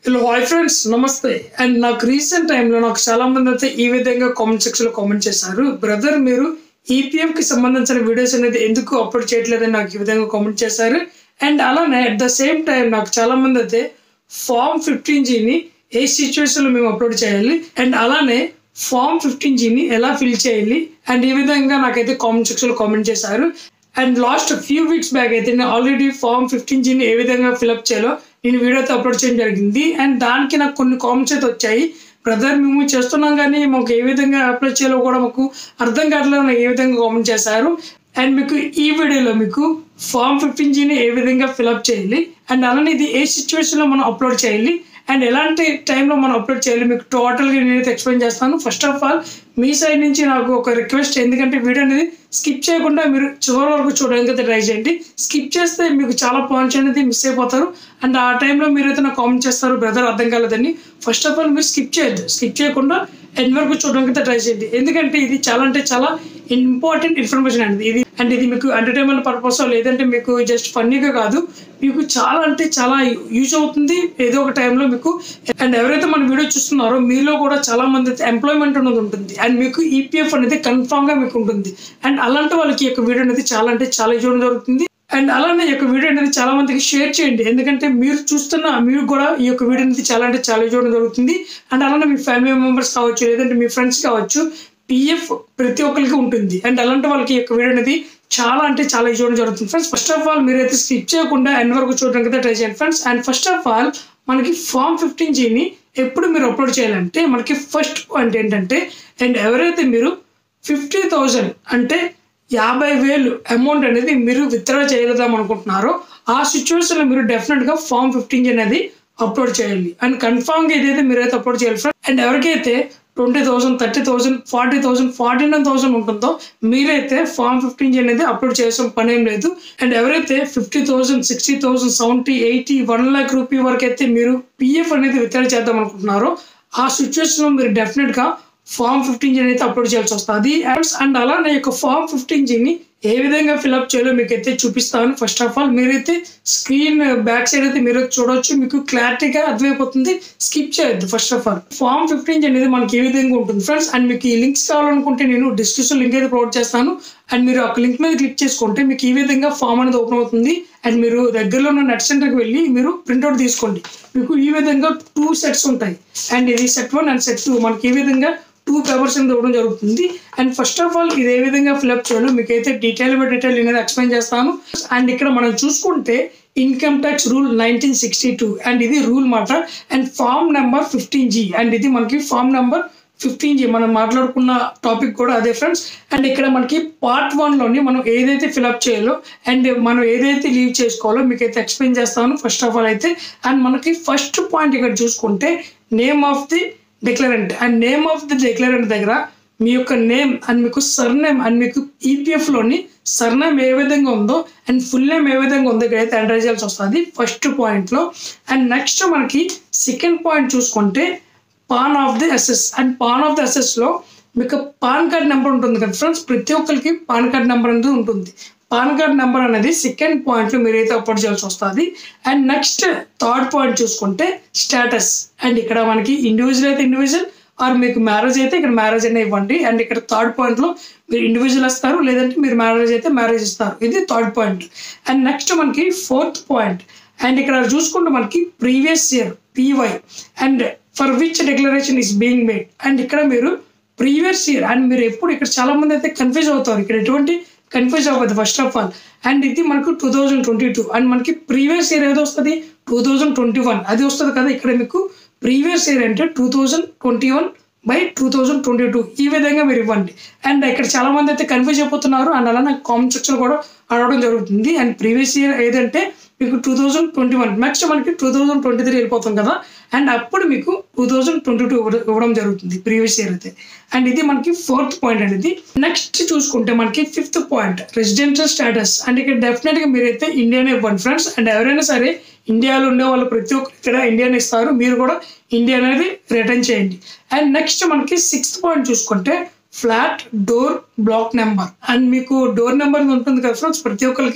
hello hi friends namaste and నాకు recent టైంలో నాకు చాలా మంది అయితే ఈ విధంగా కామెంట్ సెక్షన్ లో కామెంట్ చేశారు బ్రదర్ మీరు ఈపీఎఫ్ కి సంబంధించిన వీడియోస్ అనేది ఎందుకు అప్లోడ్ చేయట్లేదని నాకు ఈ విధంగా కామెంట్ చేశారు అండ్ అలానే అట్ ద సేమ్ టైం నాకు చాలా మంది అయితే ఫామ్ ఫిఫ్టీన్ జీని ఏ సిచ్యువేషన్ లో మేము అప్లోడ్ చేయాలి అండ్ అలానే ఫామ్ ఫిఫ్టీన్ జీని ఎలా ఫిల్ చేయాలి అండ్ ఈ విధంగా నాకైతే కామెంట్ సెక్షన్ లో కామెంట్ చేశారు and last few weeks back అయితే నేను ఆల్రెడీ ఫామ్ ఫిఫ్టీన్ జీని ఏ విధంగా ఫిల్అప్ చేయాలో నేను వీడియోతో అప్లోడ్ చేయడం జరిగింది అండ్ దానికి నాకు కొన్ని కామెంట్స్ అయితే వచ్చాయి బ్రదర్ మేము చేస్తున్నాం కానీ మాకు ఏ విధంగా అప్లోడ్ చేయాలో కూడా మాకు అర్థం కావట్లేదు నాకు ఏ విధంగా కామెంట్ చేశారు అండ్ మీకు ఈ వీడియోలో మీకు ఫామ్ ఫిఫ్టీన్ జీని ఏ విధంగా ఫిల్అప్ చేయాలి అండ్ అలానే ఇది ఏ సిచ్యువేషన్లో మనం అప్లోడ్ చేయాలి అండ్ ఎలాంటి టైంలో మనం అప్లోడ్ చేయాలి మీకు టోటల్గా నేనైతే ఎక్స్ప్లెయిన్ చేస్తాను ఫస్ట్ ఆఫ్ ఆల్ మీ సైడ్ నుంచి నాకు ఒక రిక్వెస్ట్ ఎందుకంటే వీడియో అనేది స్కిప్ చేయకుండా మీరు చివరి వరకు చూడడానికి అయితే ట్రై చేయండి స్కిప్ చేస్తే మీకు చాలా పాయింట్స్ అనేది మిస్ అయిపోతారు అండ్ ఆ టైంలో మీరైతే నాకు కామెంట్ చేస్తారు బ్రదర్ అర్థం కాలేదని ఫస్ట్ ఆఫ్ ఆల్ మీరు స్కిప్ చేయొద్దు స్కిప్ చేయకుండా ఎండ్ వరకు చూడడానికి అయితే ట్రై చేయండి ఎందుకంటే ఇది చాలా అంటే చాలా ఇంపార్టెంట్ ఇన్ఫర్మేషన్ అండి ఇది అండ్ ఇది మీకు ఎంటర్టైన్మెంట్ పర్పస్ లేదంటే మీకు జస్ట్ ఫన్నీగా కాదు మీకు చాలా అంటే చాలా యూజ్ అవుతుంది ఏదో ఒక టైంలో మీకు అండ్ ఎవరైతే మన వీడియో చూస్తున్నారో మీలో కూడా చాలా మంది అయితే ఎంప్లాయ్మెంట్ అనేది ఉంటుంది అండ్ మీకు ఈపీఎఫ్ అనేది కన్ఫామ్ గా మీకు ఉంటుంది అండ్ అలాంటి వాళ్ళకి ఈ యొక్క వీడియో అనేది చాలా అంటే చాలా యూజ్ అవ్వడం జరుగుతుంది అండ్ అలానే ఈ యొక్క వీడియో అనేది చాలా మందికి షేర్ చేయండి ఎందుకంటే మీరు చూస్తున్న మీరు కూడా ఈ యొక్క వీడియో అనేది చాలా అంటే చాలా చూడడం జరుగుతుంది అండ్ అలానే మీ ఫ్యామిలీ మెంబర్స్ కావచ్చు లేదంటే మీ ఫ్రెండ్స్ కావచ్చు పిఎఫ్ ప్రతి ఒక్కరికి ఉంటుంది అండ్ అలాంటి వాళ్ళకి ఈ యొక్క వీడియో అనేది చాలా అంటే చాలా చూడడం జరుగుతుంది ఫ్రెండ్స్ ఫస్ట్ ఆఫ్ ఆల్ మీరైతే స్కిప్ చేయకుండా ఎండ్ వరకు చూడడానికి అయితే ట్రై చేయండి friends and first of all మనకి ఫామ్ ఫిఫ్టీన్ జీని ఎప్పుడు మీరు అప్లోడ్ చేయాలంటే మనకి ఫస్ట్ పాయింట్ ఏంటంటే అండ్ ఎవరైతే మీరు ఫిఫ్టీ థౌజండ్ అంటే యాభై వేలు అమౌంట్ అనేది మీరు విత్డ్రా చేయలేదాం అనుకుంటున్నారో ఆ సిచ్యువేషన్ లో మీరు డెఫినెట్ గా ఫామ్ ఫిఫ్టీన్ అనేది అప్లోడ్ చేయాలి అండ్ కన్ఫామ్ గా ఏదైతే మీరైతే అప్లోడ్ చేయాలి ఫ్రెండ్ అండ్ ఎవరికైతే twenty thousand thirty thousand forty thousand forty nine thousand ఉంటుందో మీరైతే ఫామ్ ఫిఫ్టీన్ అనేది అప్లోడ్ చేయాల్సిన పని ఏం లేదు అండ్ ఎవరైతే fifty thousand sixty thousand seventy eighty one lakh rupee వరకు అయితే మీరు పిఎఫ్ అనేది విత్డ్రా చేద్దాం అనుకుంటున్నారో ఆ సిచ్యువేషన్ లో మీరు డెఫినెట్ గా ఫామ్ ఫిఫ్టీన్ జీని అయితే అప్లోడ్ చేయాల్సి వస్తుంది అండ్ అలానే యొక్క ఫామ్ ఫిఫ్టీన్ జీని ఏ విధంగా ఫిల్అప్ చేయాలో మీకు అయితే చూపిస్తాను ఫస్ట్ ఆఫ్ ఆల్ మీరైతే స్క్రీన్ బ్యాక్ సైడ్ అయితే మీరు చూడొచ్చు మీకు క్లారిటీగా అర్థమైపోతుంది స్కిప్ చేయొద్దు first of all form fifteen అనేది మనకి ఏ విధంగా ఉంటుంది ఫ్రెండ్స్ అండ్ మీకు ఈ లింక్స్ కావాలనుకుంటే నేను డిస్క్రిప్షన్ లింక్ అయితే ప్రొవైడ్ చేస్తాను అండ్ మీరు ఒక లింక్ మీద క్లిక్ చేసుకుంటే మీకు ఈ విధంగా ఫామ్ అనేది ఓపెన్ అవుతుంది అండ్ మీరు దగ్గరలో ఉన్న నెట్ సెంటర్కి వెళ్ళి మీరు ప్రింట్అవుట్ తీసుకోండి మీకు ఈ విధంగా టూ సెట్స్ ఉంటాయి అండ్ ఇది set one and set two మనకి ఈ విధంగా టూ పేపర్స్ అనేది ఇవ్వడం జరుగుతుంది అండ్ ఫస్ట్ ఆఫ్ ఆల్ ఇది ఏ విధంగా ఫిల్అప్ చేయాలో మీకు అయితే డీటెయిల్ బై డీటెయిల్ అనేది ఎక్స్ప్లెయిన్ చేస్తాను అండ్ ఇక్కడ మనం చూసుకుంటే income tax rule nineteen sixty two and ఇది రూల్ మాట and form number fifteen G and ఇది మనకి ఫామ్ నెంబర్ ఫిఫ్టీన్ జీ మనం మాట్లాడుకున్న టాపిక్ కూడా అదే ఫ్రెండ్స్ అండ్ ఇక్కడ మనకి పార్ట్ వన్లోని మనం ఏదైతే ఫిల్అప్ చేయాలో అండ్ మనం ఏదైతే లీవ్ చేసుకోవాలో మీకు అయితే ఎక్స్ప్లెయిన్ చేస్తాను ఫస్ట్ ఆఫ్ ఆల్ అయితే అండ్ మనకి ఫస్ట్ పాయింట్ ఇక్కడ చూసుకుంటే name of the declarant and name of the declarant దగ్గర మీ యొక్క నేమ్ అండ్ మీకు సర్ నేమ్ అండ్ మీకు ఈపీఎఫ్లోని సర్ నేమ్ ఏ విధంగా ఉందో అండ్ ఫుల్ నేమ్ ఏ విధంగా ఉందో ఇక్కడ అయితే ఎంటర్ చేయాల్సి వస్తుంది ఫస్ట్ పాయింట్లో అండ్ నెక్స్ట్ మనకి సెకండ్ పాయింట్ చూసుకుంటే PAN of the assessee and PAN of the ఎస్ఎస్లో మీకు పాన్ కార్డ్ నెంబర్ ఉంటుంది కదా ఫ్రెండ్స్ ప్రతి ఒక్కరికి పాన్ కార్డ్ నెంబర్ అనేది ఉంటుంది పాన్ కార్డ్ నెంబర్ అనేది సెకండ్ పాయింట్లో మీరైతే అప్లోడ్ చేయాల్సి వస్తుంది అండ్ నెక్స్ట్ థర్డ్ పాయింట్ చూసుకుంటే స్టేటస్ అండ్ ఇక్కడ మనకి ఇండివిజువల్ అయితే ఇండివిజువల్ ఆర్ మీకు మ్యారేజ్ అయితే ఇక్కడ మ్యారేజ్ అనే ఇవ్వండి అండ్ ఇక్కడ థర్డ్ పాయింట్లో మీరు ఇండివిజువల్ ఇస్తారు లేదంటే మీరు మ్యారేజ్ అయితే మ్యారేజ్ ఇస్తారు ఇది థర్డ్ పాయింట్ అండ్ నెక్స్ట్ మనకి ఫోర్త్ పాయింట్ అండ్ ఇక్కడ చూసుకుంటే మనకి previous year P Y and for which declaration is being made and ఇక్కడ మీరు ప్రీవియస్ ఇయర్ అండ్ మీరు ఎప్పుడు ఇక్కడ చాలా మంది అయితే కన్ఫ్యూజ్ అవుతారు ఇక్కడ ఎటువంటి కన్ఫ్యూజ్ అవ్వదు ఫస్ట్ ఆఫ్ ఆల్ అండ్ ఇది మనకు two thousand twenty two and మనకి ప్రీవియస్ ఇయర్ ఏదో వస్తుంది టూ థౌజండ్ ట్వంటీ వన్ అది వస్తుంది కదా ఇక్కడ మీకు ప్రీవియస్ ఇయర్ అంటే two thousand twenty one by two thousand twenty two ఈ విధంగా మీరు ఇవ్వండి అండ్ ఇక్కడ చాలా మంది అయితే కన్ఫ్యూజ్ అయిపోతున్నారు అండ్ అలా నాకు కామెంట్ సెక్షన్ కూడా అడగడం జరుగుతుంది అండ్ ప్రీవియస్ ఇయర్ ఏదంటే మీకు two thousand twenty one next మనకి టూ థౌజండ్ ట్వంటీ త్రీ వెళ్ళిపోతాం కదా అండ్ అప్పుడు మీకు టూ థౌజండ్ ట్వంటీ టూ ఇవ్వడం జరుగుతుంది ప్రీవియస్ ఇయర్ అయితే అండ్ ఇది మనకి ఫోర్త్ పాయింట్ అనేది నెక్స్ట్ చూసుకుంటే మనకి fifth point residential status and ఇక్కడ డెఫినెట్ గా మీరైతే ఇండియానే ఇవ్వండి ఫ్రెండ్స్ అండ్ ఎవరైనా సరే ఇండియాలో ఉండే వాళ్ళు ప్రతి ఒక్కరు ఇక్కడ ఇండియాని ఇస్తారు మీరు కూడా ఇండియా అనేది రిటర్న్ చేయండి అండ్ నెక్స్ట్ మనకి సిక్స్త్ పాయింట్ చూసుకుంటే flat door block number and మీకు డోర్ నెంబర్ ఉంటుంది కదా ఫ్రెండ్స్ ప్రతి ఒక్కరికి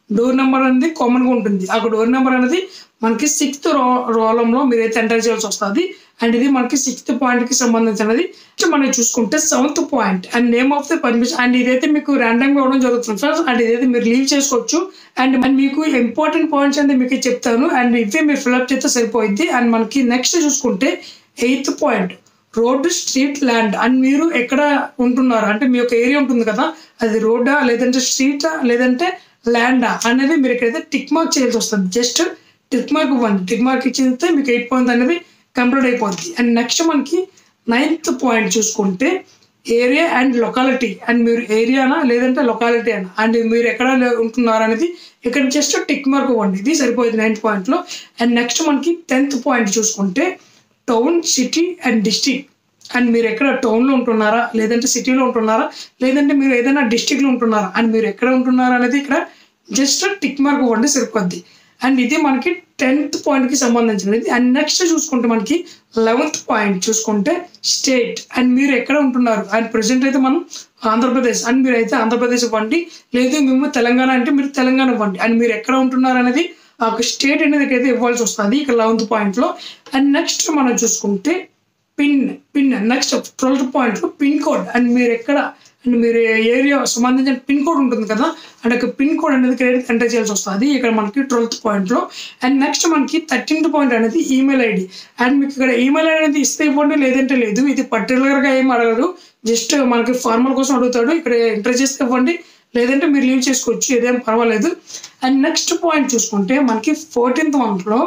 డోర్ నెంబర్ అనేది కామన్గా ఉంటుంది ఆ డోర్ నెంబర్ అనేది మనకి సిక్స్త్ రో రోలంలో మీరైతే ఎంటర్ చేయాల్సి వస్తుంది అండ్ ఇది మనకి సిక్స్త్ పాయింట్కి సంబంధించినది మనం చూసుకుంటే seventh point and name of the permission and ఇదైతే మీకు ర్యాండమ్గా ఇవ్వడం జరుగుతుంది ఫ్రెండ్స్ అండ్ ఇదైతే మీరు లీవ్ చేసుకోవచ్చు అండ్ అండ్ మీకు ఇంపార్టెంట్ పాయింట్స్ అనేది మీకు చెప్తాను అండ్ ఇవే మీరు ఫిల్అప్ చేస్తే సరిపోయింది అండ్ మనకి నెక్స్ట్ చూసుకుంటే eighth point road street land and మీరు ఎక్కడ ఉంటున్నారు అంటే మీ యొక్క ఏరియా ఉంటుంది కదా అది రోడ్డా లేదంటే స్ట్రీటా లేదంటే ల్యాండా అనేది మీరు ఎక్కడైతే టిక్ మార్క్ చేయాల్సి వస్తుంది జస్ట్ టిక్ మార్క్ ఇవ్వండి టిక్ మార్క్ ఇచ్చితే మీకు ఎయిట్ పాయింట్ అనేది కంప్లీట్ అయిపోద్ది అండ్ నెక్స్ట్ మనకి నైన్త్ పాయింట్ చూసుకుంటే ఏరియా అండ్ లొకాలిటీ అండ్ మీరు ఏరియానా లేదంటే లొకాలిటీ అనా అండ్ మీరు ఎక్కడ ఉంటున్నారు అనేది ఇక్కడ జస్ట్ టిక్ మార్క్ ఇవ్వండి ఇది సరిపోయింది నైన్త్ పాయింట్లో అండ్ నెక్స్ట్ మనకి టెన్త్ పాయింట్ చూసుకుంటే town city and district and మీరు ఎక్కడ టౌన్లో ఉంటున్నారా లేదంటే సిటీలో ఉంటున్నారా లేదంటే మీరు ఏదైనా డిస్టిక్లో ఉంటున్నారా అండ్ మీరు ఎక్కడ ఉంటున్నారా అనేది ఇక్కడ జస్ట్ టిక్ మార్క్ ఇవ్వండి సరిపోద్ది అండ్ ఇది మనకి టెన్త్ పాయింట్కి సంబంధించినది అండ్ నెక్స్ట్ చూసుకుంటే మనకి లెవెన్త్ పాయింట్ చూసుకుంటే స్టేట్ అండ్ మీరు ఎక్కడ ఉంటున్నారు అండ్ ప్రజెంట్ అయితే మనం ఆంధ్రప్రదేశ్ అండ్ మీరు అయితే ఆంధ్రప్రదేశ్ ఇవ్వండి లేదు మేము తెలంగాణ అంటే మీరు తెలంగాణ ఇవ్వండి అండ్ మీరు ఎక్కడ ఉంటున్నారు అనేది ఆ స్టేట్ అనేది అయితే ఇవ్వాల్సి వస్తుంది ఇక్కడ లెవెన్త్ పాయింట్లో అండ్ నెక్స్ట్ మనం చూసుకుంటే పిన్ పిన్ నెక్స్ట్ ట్వెల్త్ పాయింట్లో పిన్ కోడ్ అండ్ మీరు ఎక్కడ అండ్ మీరు ఏరియా సంబంధించిన పిన్ కోడ్ ఉంటుంది కదా అండ్ ఒక పిన్ కోడ్ అనేది క్రెడిట్ ఎంటర్ చేయాల్సి వస్తుంది ఇక్కడ మనకి ట్వెల్త్ పాయింట్లో అండ్ నెక్స్ట్ మనకి థర్టీన్త్ పాయింట్ అనేది ఈమెయిల్ ఐడి అండ్ మీకు ఇక్కడ ఈమెయిల్ ఐడి అనేది ఇస్తే ఇవ్వండి లేదంటే లేదు ఇది పర్టికులర్గా ఏం అడగదు జస్ట్ మనకి ఫార్మల్ కోసం అడుగుతాడు ఇక్కడ ఎంటర్ చేస్తే ఇవ్వండి లేదంటే మీరు లీవ్ చేసుకోవచ్చు ఏదేం పర్వాలేదు అండ్ నెక్స్ట్ పాయింట్ చూసుకుంటే మనకి ఫోర్టీన్త్ మంత్లో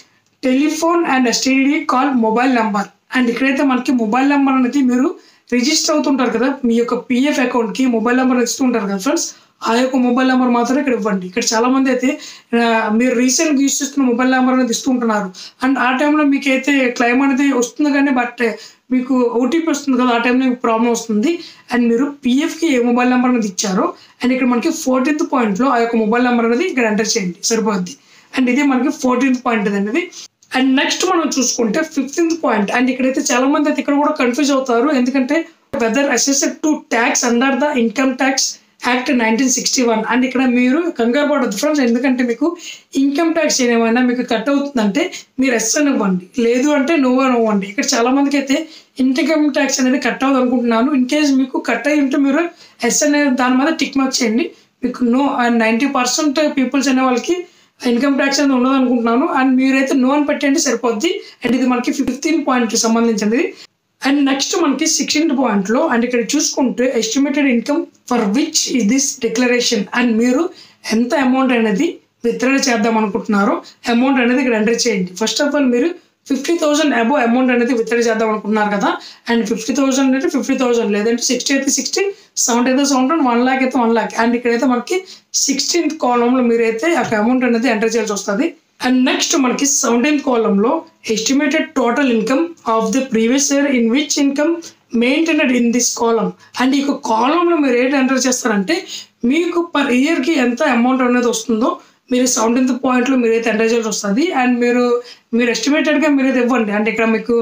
telephone and STD call mobile number and ఇక్కడైతే మనకి మొబైల్ నెంబర్ అనేది మీరు రిజిస్టర్ అవుతుంటారు కదా మీ యొక్క పిఎఫ్ అకౌంట్కి మొబైల్ నెంబర్ ఇస్తూ ఉంటారు కదా ఫ్రెండ్స్ ఆ యొక్క మొబైల్ నెంబర్ మాత్రమే ఇక్కడ ఇవ్వండి ఇక్కడ చాలా మంది అయితే ఆ, మీరు రీసెంట్గా యూస్ చేస్తున్న మొబైల్ నెంబర్ అనేది ఇస్తూ ఉంటున్నారు అండ్ ఆ టైంలో మీకు అయితే క్లైమ్ అనేది వస్తుంది కానీ బట్ మీకు ఓటీపీ వస్తుంది కదా ఆ టైంలో మీకు ప్రాబ్లం వస్తుంది అండ్ మీరు పిఎఫ్కి ఏ మొబైల్ నెంబర్ అనేది ఇచ్చారో అండ్ ఇక్కడ మనకి ఫోర్టీన్త్ పాయింట్లో ఆ యొక్క మొబైల్ నెంబర్ అనేది ఇక్కడ ఎంటర్ చేయండి సరిపోద్ది అండ్ ఇది మనకి ఫోర్టీన్త్ పాయింట్ అనేది అండ్ నెక్స్ట్ మనం చూసుకుంటే ఫిఫ్టీన్త్ పాయింట్ అండ్ ఇక్కడైతే చాలా మంది అయితే ఇక్కడ కూడా కన్ఫ్యూజ్ అవుతారు ఎందుకంటే whether assessed to tax under the income tax act nineteen sixty one and ఇక్కడ మీరు కంగారు పడద్దు ఫ్రెండ్స్ ఎందుకంటే మీకు ఇన్కమ్ ట్యాక్స్ ఏమైనా మీకు కట్ అవుతుందంటే మీరు ఎస్ అని ఇవ్వండి లేదు అంటే నో అని ఇవ్వండి ఇక్కడ చాలా మందికి అయితే ఇన్కమ్ ట్యాక్స్ అనేది కట్ అవ్వదు అనుకుంటున్నాను ఇన్ కేస్ మీకు కట్ అయ్యి ఉంటే మీరు ఎస్ అనే దాని మీద టిక్ మార్క్ చేయండి మీకు no and ninety percent peoples అనే వాళ్ళకి ఇన్కమ్ ట్యాక్స్ అనేది ఉండదు అనుకుంటున్నాను అండ్ మీరైతే నో అని పెట్టండి సరిపోద్ది అండ్ ఇది మనకి ఫిఫ్టీన్ పాయింట్ సంబంధించింది అండ్ నెక్స్ట్ మనకి సిక్స్టీన్త్ పాయింట్లో అండ్ ఇక్కడ చూసుకుంటే estimated income for which is this declaration and మీరు ఎంత అమౌంట్ అనేది విత్డ్రా చేద్దాం అనుకుంటున్నారో అమౌంట్ అనేది ఇక్కడ ఎంటర్ చేయండి ఫస్ట్ ఆఫ్ ఆల్ మీరు ఫిఫ్టీ థౌసండ్ అబో అమౌంట్ అనేది విత్డ్రా చేద్దాం అనుకుంటున్నారు కదా అండ్ ఫిఫ్టీ థౌసండ్ అయితే ఫిఫ్టీ థౌసండ్ లేదంటే సిక్స్టీ అయితే సిక్స్టీ సెవెంటీ అయితే సెవెంటీ వన్ ల్యాక్ అయితే వన్ ల్యాక్ అండ్ ఇక్కడైతే మనకి సిక్స్టీన్త్ కాలంలో మీరైతే ఆ అమౌంట్ అనేది ఎంటర్ చేయాల్సి వస్తుంది అండ్ నెక్స్ట్ మనకి సెవెంటీన్త్ కాలంలో estimated total income of the previous year in which income maintained in this కాలం అండ్ ఈ కాలంలో మీరు ఏంటి ఎంటర్ చేస్తారంటే మీకు పర్ ఇయర్కి ఎంత అమౌంట్ అనేది వస్తుందో మీరు సెవెంటీన్త్ పాయింట్లో మీరైతే ఎంటర్ చేయాల్సి వస్తుంది అండ్ మీరు మీరు ఎస్టిమేటెడ్గా మీరైతే ఇవ్వండి అంటే ఇక్కడ మీకు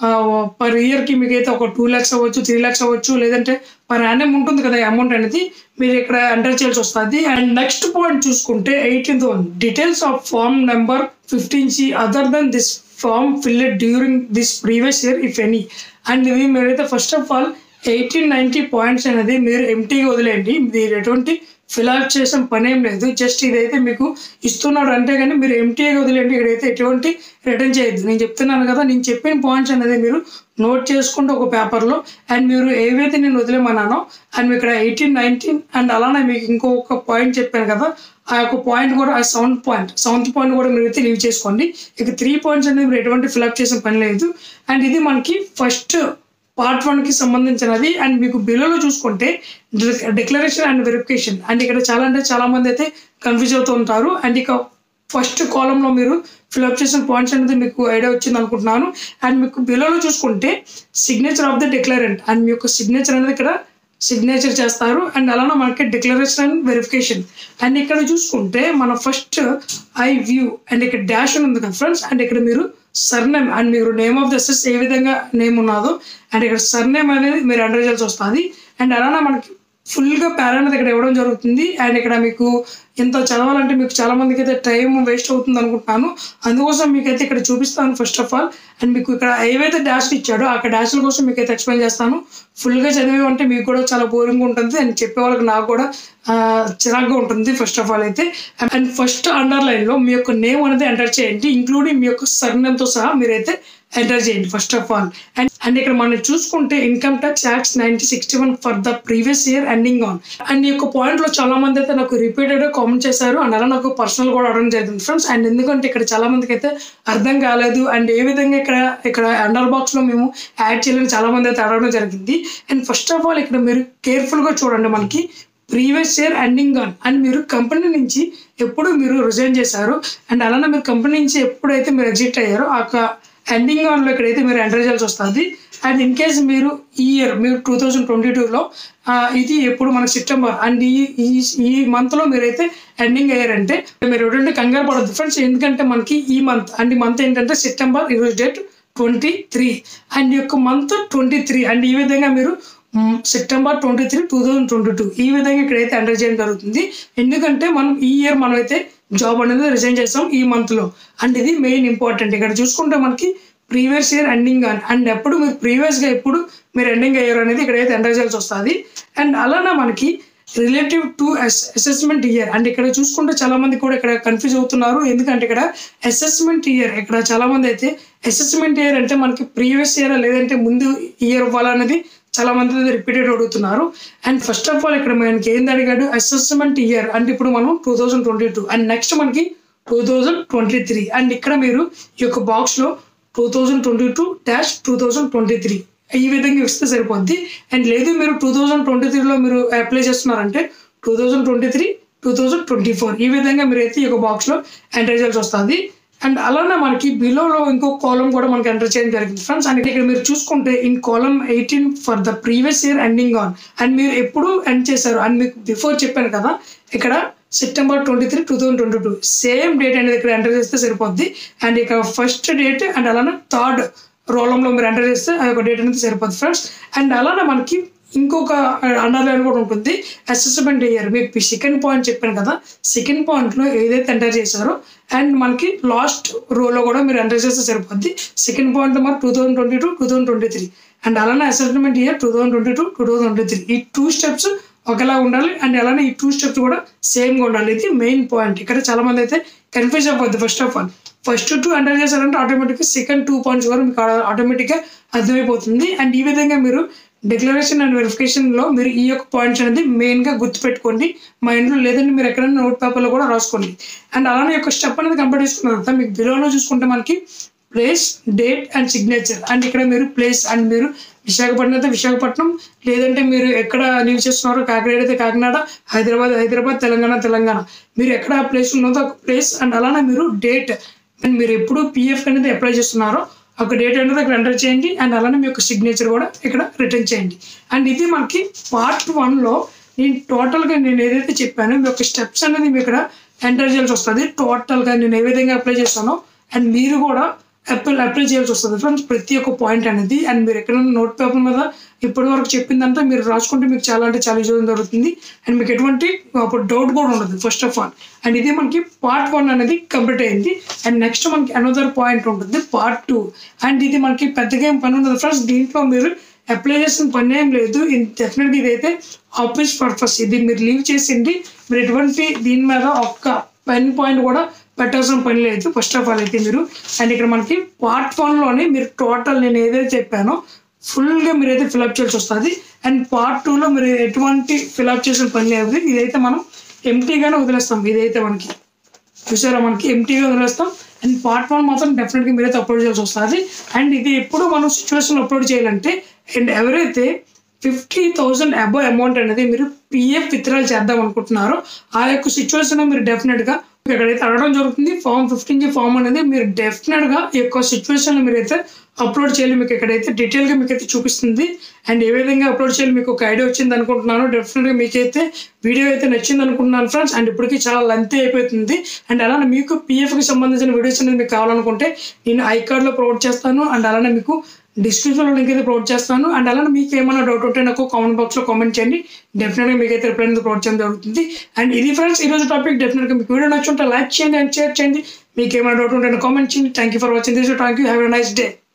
పర్ ఇయర్కి మీకు అయితే ఒక టూ ల్యాక్స్ అవ్వచ్చు త్రీ ల్యాక్స్ అవ్వచ్చు లేదంటే పర్ యానం ఉంటుంది కదా అమౌంట్ అనేది మీరు ఇక్కడ ఎంటర్ చేయాల్సి వస్తుంది అండ్ నెక్స్ట్ పాయింట్ చూసుకుంటే eighteenth one details of form number fifteen C other than this form filled during this previous year if any and ఇది మీరైతే first of all eighteen ninety points అనేది మీరు ఎంటీగా వదిలేయండి మీరు ఎటువంటి ఫిల్అప్ చేసిన పని ఏం లేదు జస్ట్ ఇదైతే మీకు ఇస్తున్నాడు అంటే కానీ మీరు ఎంటీగా వదిలేండి ఇక్కడైతే ఎటువంటి రిటర్న్ చేయొద్దు నేను చెప్తున్నాను కదా నేను చెప్పిన పాయింట్స్ అనేది మీరు నోట్ చేసుకుంటే ఒక పేపర్లో అండ్ మీరు ఏవైతే నేను వదిలేమన్నానో అండ్ ఇక్కడ ఎయిటీన్ నైన్టీన్ అండ్ అలానే మీకు ఇంకొక పాయింట్ చెప్పాను కదా ఆ యొక్క పాయింట్ కూడా ఆ సెవెంత్ పాయింట్ సెవెంత్ పాయింట్ కూడా మీరు అయితే లీవ్ చేసుకోండి ఇక త్రీ పాయింట్స్ అనేది మీరు ఎటువంటి ఫిల్అప్ చేసిన పని లేదు అండ్ ఇది మనకి ఫస్ట్ పార్ట్ వన్కి సంబంధించినది అండ్ మీకు బిలోలో చూసుకుంటే డిక్లరేషన్ అండ్ వెరిఫికేషన్ అండ్ ఇక్కడ చాలా అంటే చాలా మంది అయితే కన్ఫ్యూజ్ అవుతూ ఉంటారు అండ్ ఇక ఫస్ట్ కాలంలో మీరు ఫిల్అప్ చేసిన పాయింట్స్ అనేది మీకు ఐడియా వచ్చింది అనుకుంటున్నాను అండ్ మీకు బిలోలో చూసుకుంటే signature of the declarant and మీ యొక్క సిగ్నేచర్ అనేది ఇక్కడ సిగ్నేచర్ చేస్తారు అండ్ అలానే మనకి డిక్లరేషన్ అండ్ వెరిఫికేషన్ అండ్ ఇక్కడ చూసుకుంటే మన ఫస్ట్ ఐ వ్యూ అండ్ ఇక్కడ డాష్ అని ఉంది కదా ఫ్రెండ్స్ అండ్ ఇక్కడ మీరు సర్నేమ్ అండ్ మీరు నేమ్ ఆఫ్ ద ఎస్ఎస్ ఏ విధంగా నేమ్ ఉన్నదో అండ్ ఇక్కడ సర్నేమ్ అనేది మీరు ఎంటర్ చేయాల్సి వస్తుంది అండ్ అలానే మనకి ఫుల్గా పేర అనేది ఇక్కడ ఇవ్వడం జరుగుతుంది అండ్ ఇక్కడ మీకు ఇంత చదవాలంటే మీకు చాలా మందికి అయితే టైం వేస్ట్ అవుతుంది అనుకుంటున్నాను అందుకోసం మీకైతే ఇక్కడ చూపిస్తాను ఫస్ట్ ఆఫ్ ఆల్ అండ్ మీకు ఇక్కడ ఏవైతే డాష్లు ఇచ్చాడో ఆ డాష్ల కోసం మీకు అయితే ఎక్స్ప్లెయిన్ చేస్తాను ఫుల్గా చదివి అంటే మీకు కూడా చాలా బోరింగ్ ఉంటుంది అండ్ చెప్పే వాళ్ళకి నాకు కూడా ఆ, చిరాగ్గా ఉంటుంది ఫస్ట్ ఆఫ్ ఆల్ అయితే అండ్ ఫస్ట్ అండర్లైన్లో మీ యొక్క నేమ్ అనేది ఎంటర్ చేయండి ఇంక్లూడింగ్ మీ యొక్క సర్నేమ్తో సహా మీరైతే ఎంటర్ చేయండి first of all and and ఇక్కడ మనం చూసుకుంటే income tax acts ninety sixty one for the previous year ending on and ఈ యొక్క పాయింట్ లో చాలా మంది అయితే నాకు రిపీటెడ్ గా కామెంట్ చేశారు అండ్ అలా నాకు పర్సనల్ కూడా అడగడం జరిగింది ఫ్రెండ్స్ అండ్ ఎందుకంటే ఇక్కడ చాలా మందికి అయితే అర్థం కాలేదు అండ్ ఏ విధంగా ఇక్కడ ఇక్కడ అండర్ బాక్స్ లో మేము యాడ్ చేయాలని చాలా మంది అయితే అడగడం జరిగింది అండ్ ఫస్ట్ ఆఫ్ ఆల్ ఇక్కడ మీరు కేర్ఫుల్ గా చూడండి మనకి previous year ending on and మీరు కంపెనీ నుంచి ఎప్పుడు మీరు రిజైన్ చేశారు అండ్ అలానే మీరు కంపెనీ నుంచి ఎప్పుడైతే మీరు ఎగ్జిట్ అయ్యారో ఆ ఎండింగ్ ఆన్లో ఇక్కడైతే మీరు ఎంటర్ చేయాల్సి వస్తుంది అండ్ ఇన్ కేస్ మీరు ఈ ఇయర్ మీరు టూ థౌజండ్ ట్వంటీ టూలో ఇది ఎప్పుడు మనకి సెప్టెంబర్ అండ్ ఈ ఈ ఈ మంత్లో మీరైతే ఎండింగ్ అయ్యారంటే మీరు ఎవరంటే కంగారు పడద్దు ఫ్రెండ్స్ ఎందుకంటే మనకి ఈ మంత్ అండ్ ఈ మంత్ ఏంటంటే సెప్టెంబర్ ఈరోజు డేట్ ట్వంటీ త్రీ అండ్ ఈ యొక్క మంత్ ట్వంటీ త్రీ అండ్ ఈ విధంగా మీరు um, September twenty three two thousand twenty two ఈ విధంగా ఇక్కడైతే ఎంటర్ చేయడం జరుగుతుంది ఎందుకంటే మనం ఈ ఇయర్ మనం అయితే జాబ్ అనేది రిజైన్ చేస్తాం ఈ మంత్ లో అండ్ ఇది మెయిన్ ఇంపార్టెంట్ ఇక్కడ చూసుకుంటే మనకి ప్రీవియస్ ఇయర్ ఎండింగ్ అని అండ్ ఎప్పుడు మీరు ప్రీవియస్ గా ఎప్పుడు మీరు ఎండింగ్ అయ్యారు అనేది ఇక్కడైతే ఎంటర్ చేయాల్సి వస్తుంది అండ్ అలానే మనకి relative to assessment year and ఇక్కడ చూసుకుంటే చాలా మంది కూడా ఇక్కడ కన్ఫ్యూజ్ అవుతున్నారు ఎందుకంటే ఇక్కడ అసెస్మెంట్ ఇయర్ ఇక్కడ చాలా మంది అయితే అసెస్మెంట్ ఇయర్ అంటే మనకి ప్రీవియస్ ఇయర్ లేదంటే ముందు ఇయర్ ఇవ్వాలనేది చాలా మంది రిపీటెడ్ అడుగుతున్నారు అండ్ ఫస్ట్ ఆఫ్ ఆల్ ఇక్కడ మనకి ఏంది అడిగాడు అసెస్మెంట్ ఇయర్ అంటే ఇప్పుడు మనం two thousand twenty two and next మనకి two thousand twenty three and ఇక్కడ మీరు ఈ యొక్క బాక్స్ లో two thousand twenty two dash two thousand twenty three ఈ విధంగా ఇస్తే సరిపోద్ది అండ్ లేదు మీరు టూ థౌజండ్ ట్వంటీ త్రీలో మీరు అప్లై చేస్తున్నారంటే two thousand twenty three two thousand twenty four ఈ విధంగా మీరు అయితే ఈ యొక్క బాక్స్లో ఎంటర్ చేయాల్సి వస్తుంది అండ్ అలానే మనకి బిలోలో ఇంకో కాలం కూడా మనకి ఎంటర్ చేయడం జరిగింది ఫ్రెండ్స్ అండ్ ఇక్కడ మీరు చూసుకుంటే ఇన్ కాలం eighteen for the previous year ending on and మీరు ఎప్పుడు ఎండ్ చేశారు అండ్ మీకు బిఫోర్ చెప్పాను కదా ఇక్కడ September twenty three two thousand twenty two same date అనేది ఇక్కడ ఎంటర్ చేస్తే సరిపోద్ది అండ్ ఇక ఫస్ట్ డేట్ అండ్ అలానే థర్డ్ రోలంలో మీరు ఎంటర్ చేస్తే ఆ యొక్క డేట్ అనేది సరిపోద్ది ఫ్రెండ్స్ అండ్ అలానే మనకి ఇంకొక అండర్లైన్ కూడా ఉంటుంది అసెస్మెంట్ ఇయర్ మీకు సెకండ్ పాయింట్ చెప్పాను కదా సెకండ్ పాయింట్లో ఏదైతే ఎంటర్ చేశారో అండ్ మనకి లాస్ట్ రోలో కూడా మీరు ఎంటర్ చేస్తే సరిపోద్ది సెకండ్ పాయింట్ మరి two thousand twenty two two thousand twenty three and అలానే assessment year two thousand twenty two two thousand twenty three ఈ టూ స్టెప్స్ ఒకేలా ఉండాలి అండ్ అలానే ఈ టూ స్టెప్స్ కూడా సేమ్గా ఉండాలి ఇది మెయిన్ పాయింట్ ఇక్కడ చాలా మంది అయితే కన్ఫ్యూజ్ అయిపోద్ది first of all first two enter చేశారంటే ఆటోమేటిక్గా సెకండ్ టూ పాయింట్స్ కూడా మీకు ఆటోమేటిక్గా అర్థమైపోతుంది అండ్ ఈ విధంగా మీరు డిక్లరేషన్ అండ్ వెరిఫికేషన్ లో మీరు ఈ యొక్క పాయింట్స్ అనేది మెయిన్ గా గుర్తుపెట్టుకోండి మైండ్ లో లేదంటే మీరు ఎక్కడైనా నోట్ పేపర్ లో కూడా రాసుకోండి అండ్ అలానే యొక్క స్టెప్ అనేది కంప్లీట్ చేసుకున్న తర్వాత మీకు బిలోలో చూసుకుంటే మనకి place date and signature and ఇక్కడ మీరు ప్లేస్ అండ్ మీరు విశాఖపట్నం అయితే విశాఖపట్నం లేదంటే మీరు ఎక్కడ లీవ్ చేస్తున్నారో కాకినాడ అయితే కాకినాడ హైదరాబాద్ హైదరాబాద్ తెలంగాణ తెలంగాణ మీరు ఎక్కడ ప్లేస్ ఉన్నదో ఒక ప్లేస్ అండ్ అలానే మీరు డేట్ అండ్ మీరు ఎప్పుడు పిఎఫ్ అనేది అప్లై చేస్తున్నారో ఒక డేట్ అనేది అక్కడ ఎంటర్ చేయండి అండ్ అలానే మీ యొక్క సిగ్నేచర్ కూడా ఇక్కడ రిటర్న్ చేయండి అండ్ ఇది మనకి పార్ట్ వన్లో నేను టోటల్గా నేను ఏదైతే చెప్పానో మీ యొక్క స్టెప్స్ అనేది మీ ఇక్కడ ఎంటర్ చేయాల్సి వస్తుంది టోటల్గా నేను ఏ విధంగా అప్లై చేస్తానో అండ్ మీరు కూడా అప్లై అప్లై చేయాల్సి వస్తుంది ఫ్రెండ్స్ ప్రతి ఒక్క పాయింట్ అనేది అండ్ మీరు ఎక్కడైనా నోట్ పేపర్ మీద ఇప్పటి వరకు చెప్పిందంతా మీరు రాసుకుంటే మీకు చాలా అంటే చాలా యూజ్ జరుగుతుంది అండ్ మీకు ఎటువంటి అప్పుడు డౌట్ కూడా ఉండదు ఫస్ట్ ఆఫ్ ఆల్ అండ్ ఇది మనకి పార్ట్ వన్ అనేది కంప్లీట్ అయింది అండ్ నెక్స్ట్ మనకి అనదర్ పాయింట్ ఉంటుంది పార్ట్ టూ అండ్ ఇది మనకి పెద్దగా ఏం పని ఉండదు ఫ్రెండ్స్ దీంట్లో మీరు అప్లై చేసిన పని ఏం లేదు డెఫినెట్గా ఇదైతే ఆఫీస్ పర్పస్ ఇది మీరు లీవ్ చేసింది మీరు ఎటువంటి దీని మీద ఒక్క పెన్ పాయింట్ కూడా పెట్టాల్సిన పని లేదు ఫస్ట్ ఆఫ్ ఆల్ అయితే మీరు అండ్ ఇక్కడ మనకి పార్ట్ వన్లోనే మీరు టోటల్ నేను ఏదైతే చెప్పానో ఫుల్గా మీరైతే ఫిల్అప్ చేయాల్సి వస్తుంది అండ్ పార్ట్ టూలో మీరు ఎటువంటి ఫిల్అప్ చేసిన పని లేదు ఇదైతే మనం ఎంటీగానే వదిలేస్తాం ఇదైతే మనకి చూసారా మనకి ఎంటీగా వదిలేస్తాం అండ్ పార్ట్ వన్ మాత్రం డెఫినెట్గా మీరైతే అప్లోడ్ చేయాల్సి వస్తుంది అండ్ ఇది ఎప్పుడు మనం సిచ్యువేషన్ అప్లోడ్ చేయాలంటే అండ్ ఎవరైతే ఫిఫ్టీ థౌసండ్ అబవ్ అమౌంట్ అనేది మీరు పిఎఫ్ విత్డ్రాల్ చేద్దాం అనుకుంటున్నారో ఆ యొక్క సిచ్యువేషన్ మీరు డెఫినెట్గా ఎక్కడైతే అడగడం జరుగుతుంది ఫామ్ ఫిఫ్టీన్ జీ ఫామ్ అనేది మీరు డెఫినెట్గా ఈ యొక్క సిచ్యువేషన్ మీరైతే అప్లోడ్ చేయాలి మీకు ఇక్కడైతే డీటెయిల్గా మీకు అయితే చూపిస్తుంది అండ్ ఏ విధంగా అప్లోడ్ చేయాలి మీకు ఒక ఐడియా వచ్చింది అనుకుంటున్నాను డెఫినెట్గా మీకైతే వీడియో అయితే నచ్చింది అనుకుంటున్నాను ఫ్రెండ్స్ అండ్ ఇప్పటికీ చాలా లెంత్ అయిపోతుంది అండ్ అలానే మీకు పిఎఫ్కి సంబంధించిన వీడియోస్ అనేది మీకు కావాలనుకుంటే నేను ఐ కార్డ్లో ప్రొవైడ్ చేస్తాను అండ్ అలానే మీకు డిస్క్రిప్షన్లో లింక్ అయితే ప్రొవైడ్ చేస్తాను అండ్ అలానే మీకు ఏమైనా డౌట్ ఉంటే నాకు కామెంట్ బాక్స్లో కామెంట్ చేయండి డెఫినెట్గా మీకు అయితే రిప్లై అనేది ప్రొవైడ్ చేయడం జరుగుతుంది అండ్ ఇది ఫ్రెండ్స్ ఈ రోజు టాపిక్ డెఫినెట్గా మీకు వీడియో నచ్చుంటే లైక్ చేయండి అండ్ షేర్ చేయండి మీకు ఏమైనా డౌట్ ఉంటే కామెంట్ చేయండి thank you for watching this thank you have a nice day